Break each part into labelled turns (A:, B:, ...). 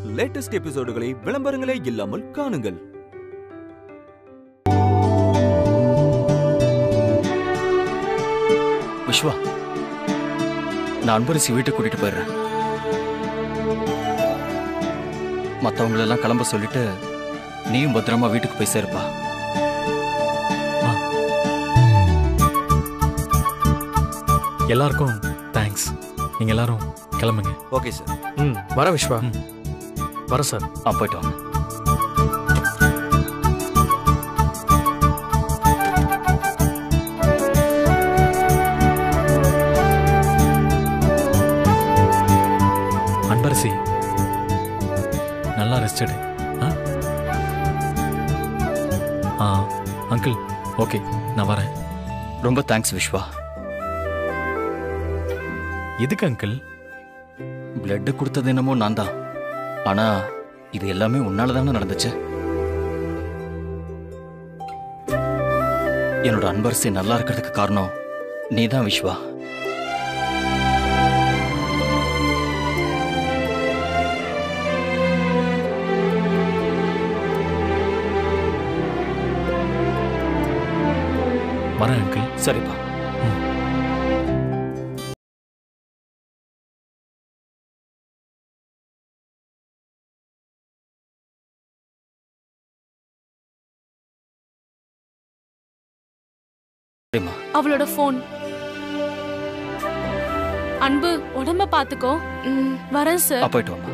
A: Latest எபிசோடுகளை விளம்பரங்களே இல்லாமல் காணுங்கள்
B: விஸ்வா நான் அன்பரசி வீட்டுக்கு கூட்டிட்டு போயிடுறேன் மற்றவங்களெல்லாம் கிளம்ப சொல்லிட்டு நீயும் பத்திரமா வீட்டுக்கு போய் சேருப்பா
C: எல்லாருக்கும் தேங்க்ஸ் நீங்க எல்லாரும் கிளம்புங்க
A: ஓகே சார்
D: ம் வர விஸ்வா
C: ம்.
D: வர சார்
B: ஆ போயிட்டு வாங்க
C: அன்பரசி நல்லா ரெஸ்ட் எடு ஆ ஆ அங்கிள் ஓகே நான் வரேன்
B: ரொம்ப தேங்க்ஸ் விஸ்வா
C: எதுக்கு அங்கிள்
B: பிளட் கொடுத்தது என்னமோ நான் தான் ஆனா இது எல்லாமே உன்னால தானே நடந்துச்சு என்னோட அன்பரசி நல்லா இருக்கிறதுக்கு காரணம் நீதான் விஸ்வா
C: வரேன் அங்கிள்
B: சரிப்பா சரிம்மா
E: அவளோட ஃபோன் அன்பு உடம்ப பாத்துக்கோ ம், வரேன்
B: ஆ,
E: சார்
B: போயிட்டு வாம்மா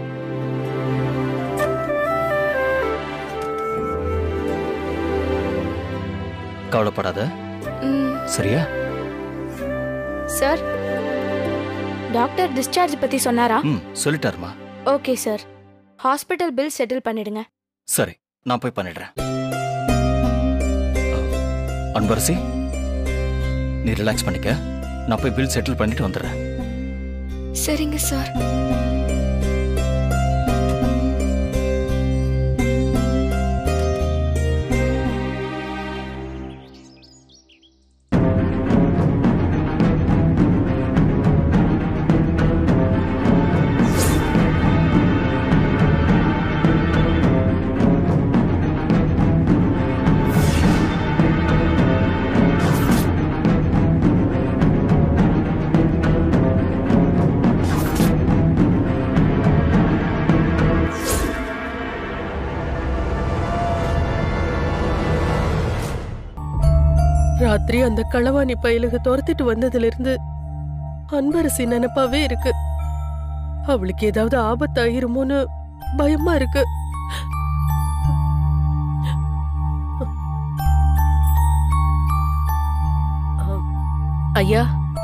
B: கவலைப்படாத
F: ம்,
B: சரியா
F: சார் டாக்டர் டிஸ்சார்ஜ் பத்தி சொன்னாரா
B: ம் சொல்லிட்டாருமா
F: okay sir hospital bill settle பண்ணிடுங்க
B: சரி நான் போய் பண்ணிடுறேன் அ, அன்பரசி நீ ரிலாக்ஸ் பண்ணிக்க நான் போய் பில் செட்டில் பண்ணிட்டு வந்துடுறேன்
F: சரிங்க சார்
G: ராத்திரி அந்த களவாணி பயலுக துரத்திட்டு வந்ததுல இருந்து அன்பரசி நினைப்பாவே இருக்கு அவளுக்கு ஏதாவது ஆபத்தாயிருமோன்னு பயமா இருக்கு அஹ், ஐயா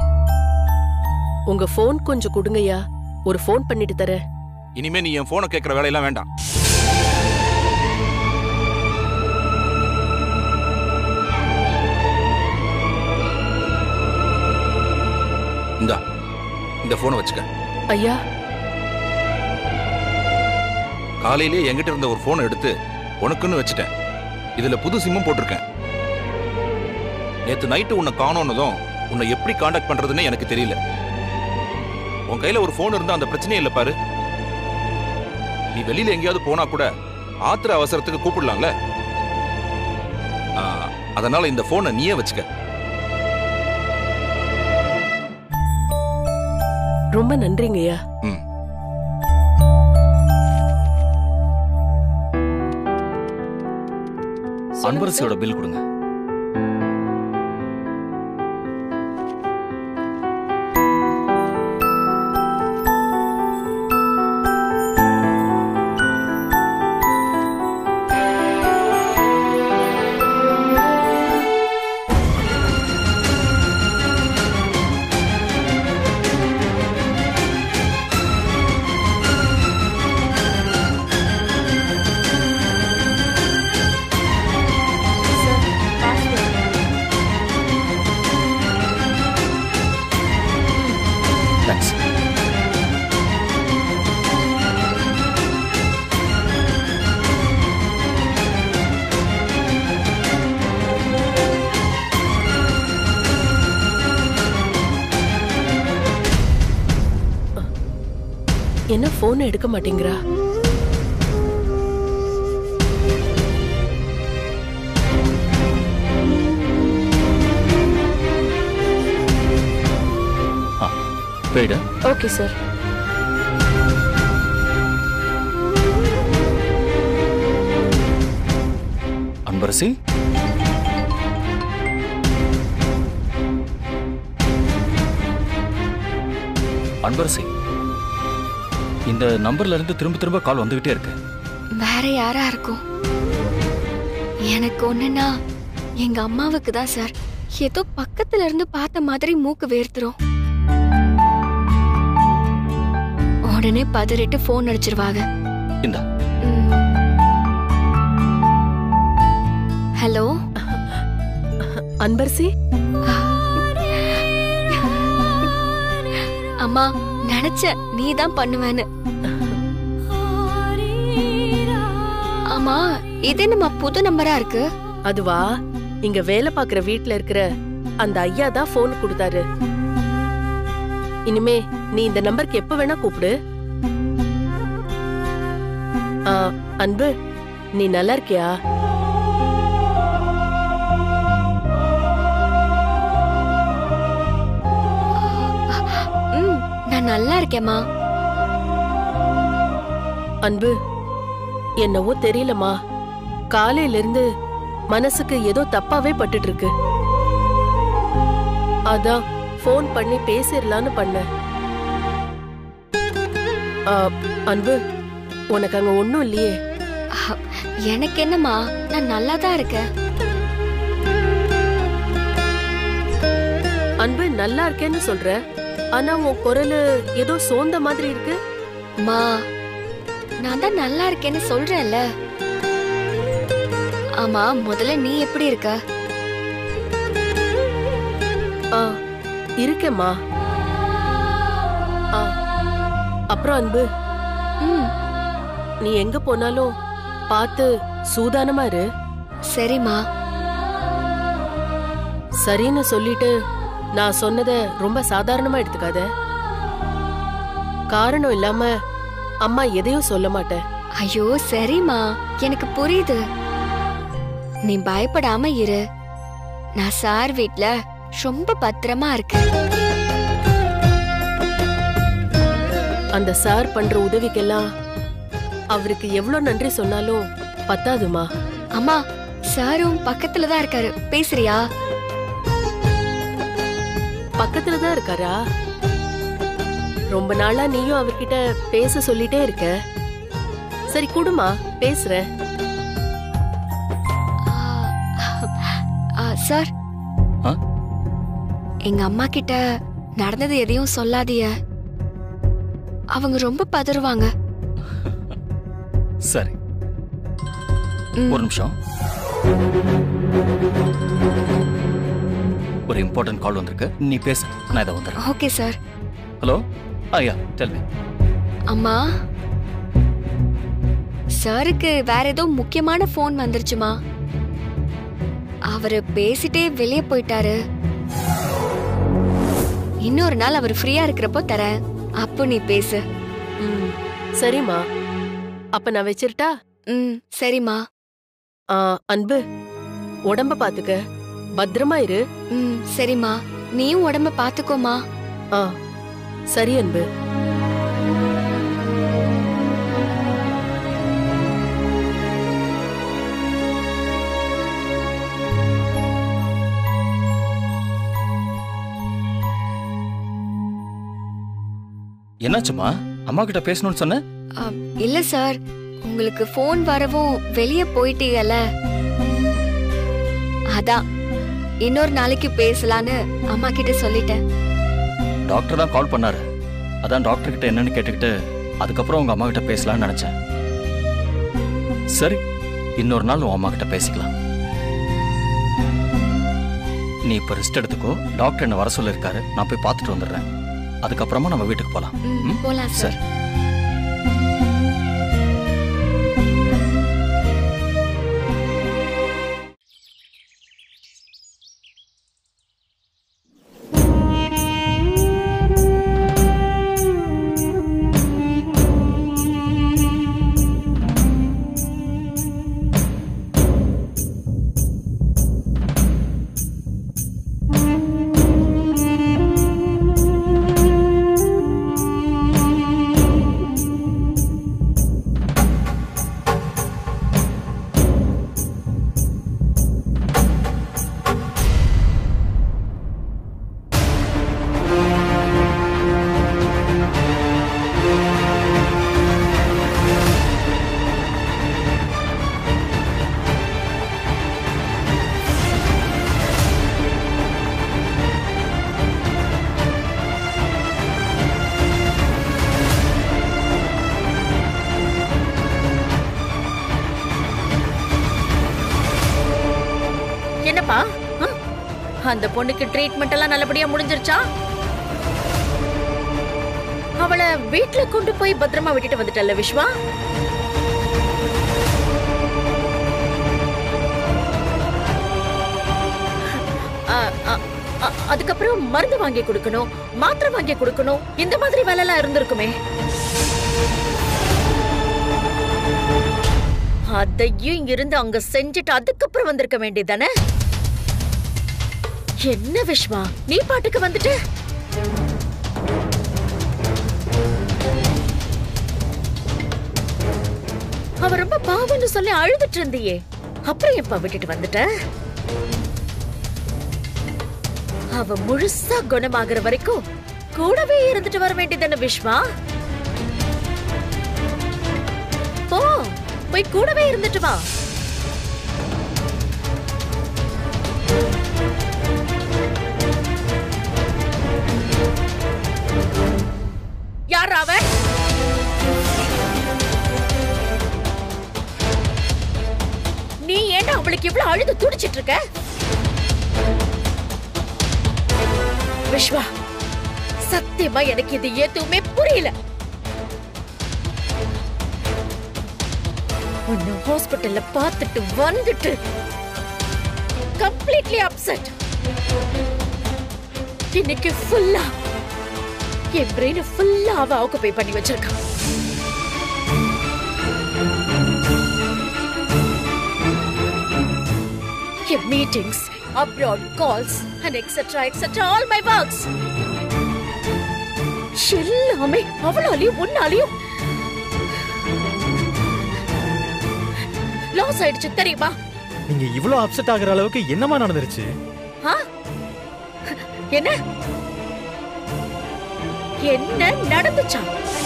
G: உங்க ஃபோன் கொஞ்சம் கொடுங்கய்யா ஒரு ஃபோன் பண்ணிட்டு தரேன்
H: இனிமே நீ என் போனை கேட்கற வேலையெல்லாம் வேண்டாம் இந்தா இந்த போனை வச்சுக்க
G: ஐயா
H: காலையிலே என்கிட்ட இருந்த ஒரு போனை எடுத்து உனக்குன்னு வச்சுட்டேன் இதுல புது சிம்மும் போட்டிருக்கேன் நேத்து நைட்டு உன்னை காணோன்னதும் உன்னை எப்படி காண்டாக்ட் பண்றதுன்னு எனக்கு தெரியல உன் கையில ஒரு போன் இருந்தா அந்த பிரச்சனையே இல்ல பாரு நீ வெளியில எங்கேயாவது போனா கூட ஆத்திர அவசரத்துக்கு கூப்பிடலாம்ல ஆ, அதனால இந்த போனை நீயே வச்சுக்க
G: ரொம்ப நன்றிங்கய்யா
H: ம்
B: அன்பரசியோட பில் கொடுங்க
F: சார் பாஸ்வேர்ட்
B: தேங்க்ஸ்
G: என்ன போன் எடுக்க மாட்டேங்கிறா
B: போயிடு
F: ஓகே சார்
B: அன்பரசி அன்பரசி இந்த நம்பர்ல இருந்து திரும்ப திரும்ப கால் வந்துகிட்டே இருக்கு
F: வேற யாரா இருக்கும் எனக்கு ஒண்ணுன்னா எங்க அம்மாவுக்கு தான் சார் ஏதோ பக்கத்துல இருந்து பார்த்த மாதிரி மூக்கு வேர்த்துரும் உடனே பதறிட்டு ஃபோன் அடிச்சிருவாங்க
B: இந்த
F: ம். ஹலோ
G: அன்பரசி
F: அம்மா நினைச்ச நீ தான் பண்ணுவேன்னு ஆமா இது என்னம்மா புது நம்பரா இருக்கு
G: அதுவா இங்க வேலை பாக்குற வீட்ல இருக்கிற அந்த ஐயா தான் போன் கொடுத்தாரு இனிமே நீ இந்த நம்பருக்கு எப்ப வேணா கூப்பிடு ஆ, அன்பு நீ நல்லா இருக்கியா
F: ம் நான் நல்லா இருக்கேம்மா
G: அன்பு என்னவோ தெரியலமா காலையில இருந்து மனசுக்கு ஏதோ தப்பாவே பட்டுட்டு இருக்கு அதான் ஃபோன் பண்ணி பேசிடலான்னு பண்ணேன் ஆ, அன்பு உனக்கு அங்க ஒண்ணும் இல்லையே
F: அஹ், எனக்கு என்னம்மா நான் நல்லா தான் இருக்கேன்
G: அன்பு நல்லா இருக்கேன்னு சொல்ற ஆனா உன் குரல் ஏதோ சோர்ந்த மாதிரி இருக்கு
F: மா நான் தான் நல்லா இருக்கேன்னு சொல்றேன்ல ஆமா முதல்ல நீ எப்படி இருக்க
G: ஆ இருக்கேம்மா ஆ, அப்புறம் அன்பு
F: ம்
G: நீ எங்க போனாலும் பார்த்து சூதானமா இரு
F: சரிம்மா
G: சரின்னு சொல்லிட்டு நான் சொன்னத ரொம்ப சாதாரணமா எடுத்துக்காத காரணம் இல்லாம அம்மா எதையும் சொல்ல மாட்டேன்
F: ஐயோ சரிம்மா எனக்கு புரியுது நீ பயப்படாம இரு நான் சார் வீட்ல ரொம்ப பத்திரமா இருக்கேன்
G: அந்த சார் பண்ற உதவிக்கெல்லாம் அவருக்கு எவ்வளவு நன்றி சொன்னாலும் பத்தாதுமா
F: அம்மா சாரும் பக்கத்துல தான் இருக்காரு பேசுறியா
G: பக்கத்துல தான் இருக்காரா ரொம்ப நாளா நீயும் அவர்கிட்ட பேச சொல்லிட்டே இருக்க சரி குடுமா பேசுறேன்
F: ஆ, ஆ, சார்
B: ஆ?
F: எங்க அம்மா கிட்ட நடந்தது எதையும் சொல்லாதீய அவங்க ரொம்ப பதறுவாங்க
B: சரி
F: ம்,
B: ஒரு நிமிஷம் ஒரு இம்பார்ட்டன்ட் கால் வந்திருக்கு நீ பேசு நான் இதை வந்துடுறேன்
F: ஓகே சார்
B: ஹலோ ஐயா டெல் மீ
F: அம்மா சாருக்கு வேற ஏதோ முக்கியமான ஃபோன் வந்துருச்சுமா அவரு பேசிட்டே வெளியே போயிட்டாரு இன்னொரு நாள் அவர் ஃப்ரீயா இருக்கிறப்போ தரேன் அப்போ நீ பேசு
G: ம் சரிம்மா அப்ப நான் வச்சிருட்டா
F: ம் சரிம்மா
G: ஆ, அன்பு உடம்ப பாத்துக்க பத்திரமா இரு
F: ம் சரிம்மா நீயும் உடம்ப பாத்துக்கோமா
G: ஆ சரி அன்பு
B: என்னாச்சுமா அம்மா கிட்ட பேசணும்னு சொன்ன
F: அ, இல்ல சார் உங்களுக்கு ஃபோன் வரவும் வெளியே போயிட்டீங்கல்ல அதான் இன்னொரு நாளைக்கு பேசலான்னு அம்மா கிட்ட சொல்லிட்டேன்
B: டாக்டர் தான் கால் பண்ணாரு அதான் டாக்டர் கிட்ட என்னன்னு கேட்டுக்கிட்டு அதுக்கப்புறம் உங்க அம்மா கிட்ட பேசலாம்னு நினைச்சேன் சரி இன்னொரு நாள் உன் அம்மா கிட்ட பேசிக்கலாம் நீ இப்ப ரெஸ்ட் எடுத்துக்கோ டாக்டர் என்ன வர சொல்லிருக்காரு நான் போய் பார்த்துட்டு வந்துடுறேன் அதுக்கப்புறமா நம்ம வீட்டுக்கு போலாம்
F: ம்,
B: ம்?
F: போலாம் சார்
B: சரி
I: என்னப்பா ஆ? அந்த பொண்ணுக்கு ட்ரீட்மெண்ட் எல்லாம் நல்லபடியா முடிஞ்சிருச்சா அவளை வீட்ல கொண்டு போய் பத்திரமா விட்டுட்டு வந்துட்டல்ல விஸ்வா ஆ, ஆ, ஆ, அதுக்கப்புறம் மருந்து வாங்கி கொடுக்கணும் மாத்திரை வாங்கி கொடுக்கணும் இந்த மாதிரி வேலை எல்லாம் இருந்திருக்குமே அதையும் இங்கிருந்து அங்க செஞ்சுட்டு அதுக்கப்புறம் வந்திருக்க வேண்டியதானே என்ன விஷ்வா நீ பாட்டுக்கு வந்துட்டு அவ ரொம்ப பாவம்னு சொல்லி அழுதுட்டு இருந்தியே அப்புறம் எப்ப விட்டுட்டு வந்துட்ட அவ முழுசா குணமாகுற வரைக்கும் கூடவே இருந்துட்டு வர வேண்டியதானே விஷ்வா போ போய் கூடவே இருந்துட்டு வா யார் அவ நீ ஏன்டா அவளுக்கு இவ்வளவு அழுது துடிச்சிட்டு இருக்க விஸ்வா சத்தியமா எனக்கு இது எதுவுமே புரியல உன்னை ஹாஸ்பிட்டல்ல பார்த்துட்டு வந்துட்டு கம்ப்ளீட்லி அப்செட் இன்னைக்கு ஃபுல்லா என் பிரெயின ஃபுல்லா அவ ஆக்குபை பண்ணி வச்சிருக்கா என் meetings abroad calls and etcetera etcetera all my works எல்லாமே அவளாலையும் உன்னாலையும் லாஸ் ஆயிடுச்சு தெரியுமா
C: நீங்க இவ்ளோ அப்செட் ஆகுற அளவுக்கு என்னமா நடந்துருச்சு
I: ஆ? என்ன என்ன நடந்துச்சா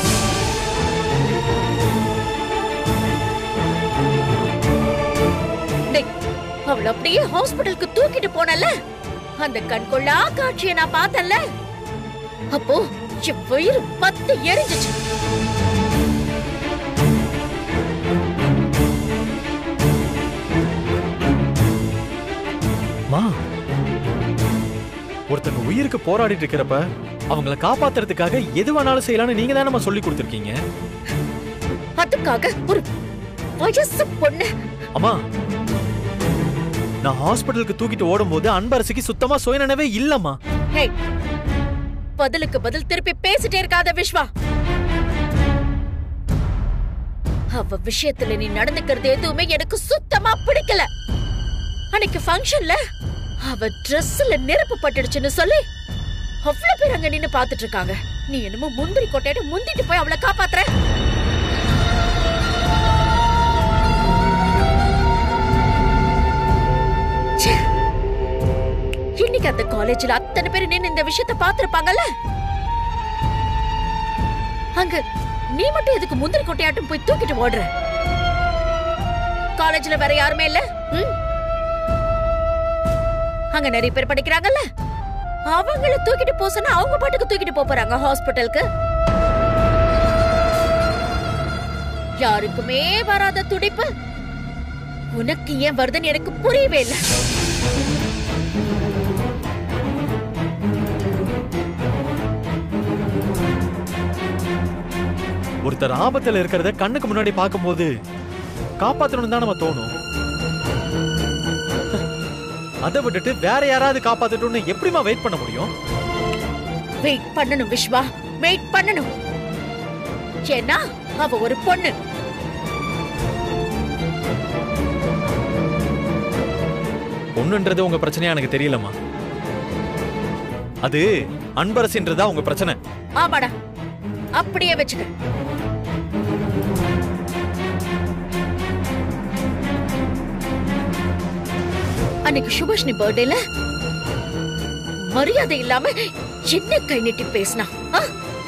I: டேய், அவள அப்படியே ஹாஸ்பிடலுக்கு தூக்கிட்டு போனல அந்த கண்கொள்ளா காட்சியை நான் பார்த்தேன்ல அப்போ என் வயிறு பத்து எரிஞ்சுச்சு
C: மா ஒருத்தங்க உயிருக்கு போராடிட்டு இருக்கிறப்ப அவங்கள காப்பாத்துறதுக்காக எது வேணாலும் செய்யலாம்னு நீங்க தானே சொல்லி கொடுத்துருக்கீங்க
I: அதுக்காக ஒரு வயசு பொண்ணு
C: அம்மா நான் ஹாஸ்பிட்டலுக்கு தூக்கிட்டு ஓடும்போது அன்பரசிக்கு சுத்தமா சுயநினைவே இல்லம்மா
I: ஹே பதிலுக்கு பதில் திருப்பி பேசிட்டே இருக்காத விஸ்வா அவ விஷயத்துல நீ நடந்துக்கிறது எதுவுமே எனக்கு சுத்தமா பிடிக்கல அன்னைக்கு ஃபங்க்ஷன்ல அவ ட்ரெஸ்ல நெருப்பு பட்டுடுச்சுன்னு சொல்லி அவ்வளவு பேர் அங்க நின்னு பாத்துட்டு இருக்காங்க நீ என்னமோ முந்திரி கொட்டையிட்டு முந்திட்டு போய் அவளை காப்பாத்துற ச்சே. இன்னைக்கு அந்த காலேஜ்ல அத்தனை பேர் நின்னு இந்த விஷயத்த பாத்திருப்பாங்கல்ல அங்க நீ மட்டும் எதுக்கு முந்திரி கொட்டையாட்டும் போய் தூக்கிட்டு ஓடுற காலேஜ்ல வேற யாருமே இல்ல ம்? அங்க நிறைய பேர் படிக்கிறாங்கல்ல அவங்கள தூக்கிட்டு போ சொன்னா அவங்க பாட்டுக்கு தூக்கிட்டு போப் போறாங்க ஹாஸ்பிட்டலுக்கு யாருக்குமே வராத துடிப்பு உனக்கு ஏன் வருதுன்னு எனக்கு புரியவே இல்லை
C: ஒருத்தர் ஆபத்துல இருக்கிறத கண்ணுக்கு முன்னாடி பார்க்கும்போது காப்பாத்தணும் தான் நம்ம தோணும் அதை விட்டுட்டு வேற யாராவது காப்பாத்தட்டும்னு எப்படிமா வெயிட் பண்ண முடியும்
I: வெயிட் பண்ணணும் விஸ்வா வெயிட் பண்ணணும் ஏன்னா அவ ஒரு பொண்ணு
C: பொண்ணுன்றது உங்க பிரச்சனையா எனக்கு தெரியலம்மா அது அன்பரசின்றதா உங்க பிரச்சனை
I: ஆமாடா அப்படியே வச்சுக்க அன்னைக்கு சுபாஷினி பர்த்டேல மரியாதை இல்லாம என்ன கை நீட்டி பேசினா ஆ?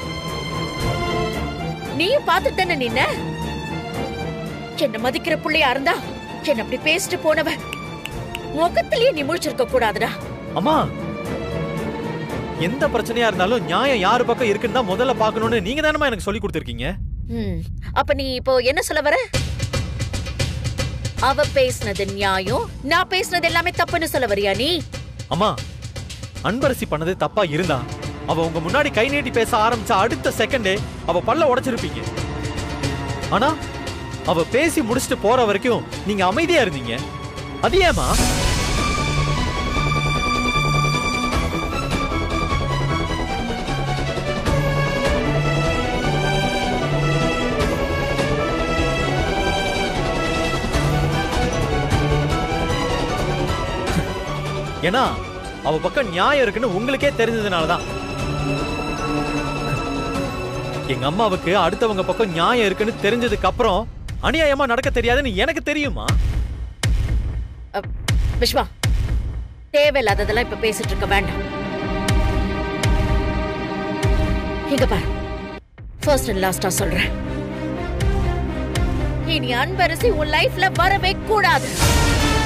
I: நீயும் பார்த்துட்டு தானே நின்ன என்ன மதிக்கிற புள்ளையா இருந்தா என்ன அப்படி பேசிட்டு போனவ முகத்திலேயே நீ முழிச்சிருக்க கூடாதுடா
C: அம்மா எந்த பிரச்சனையா இருந்தாலும் நியாயம் யாரு பக்கம் இருக்குன்னு தான் முதல்ல பார்க்கணும்னு நீங்க தானமா எனக்கு சொல்லி கொடுத்துருக்கீங்க
I: ம், அப்ப நீ இப்போ என்ன சொல்ல வர அவ பேசுனது நியாயம் நான் பேசுனது எல்லாமே தப்புன்னு சொல்ல வரியா நீ
C: அம்மா அன்பரசி பண்ணது தப்பா இருந்தா அவ உங்க முன்னாடி கை நீட்டி பேச ஆரம்பிச்ச அடுத்த செகண்டே அவ பல்ல உடைச்சிருப்பீங்க ஆனா அவ பேசி முடிச்சுட்டு போற வரைக்கும் நீங்க அமைதியா இருந்தீங்க அது ஏமா ஏன்னா அவ பக்கம் நியாயம் இருக்குன்னு உங்களுக்கே தெரிஞ்சதுனாலதான் எங்க அம்மாவுக்கு அடுத்தவங்க பக்கம் நியாயம் இருக்குன்னு தெரிஞ்சதுக்கு அப்புறம் அநியாயமா நடக்க தெரியாதுன்னு எனக்கு தெரியுமா
I: விஸ்வா தேவையில்லாததெல்லாம் இப்ப பேசிட்டு இருக்க வேண்டாம் இங்க பாரு ஃபர்ஸ்ட் அண்ட் லாஸ்டா சொல்றேன் இனி அன்பரசி உன் லைஃப்ல வரவே கூடாது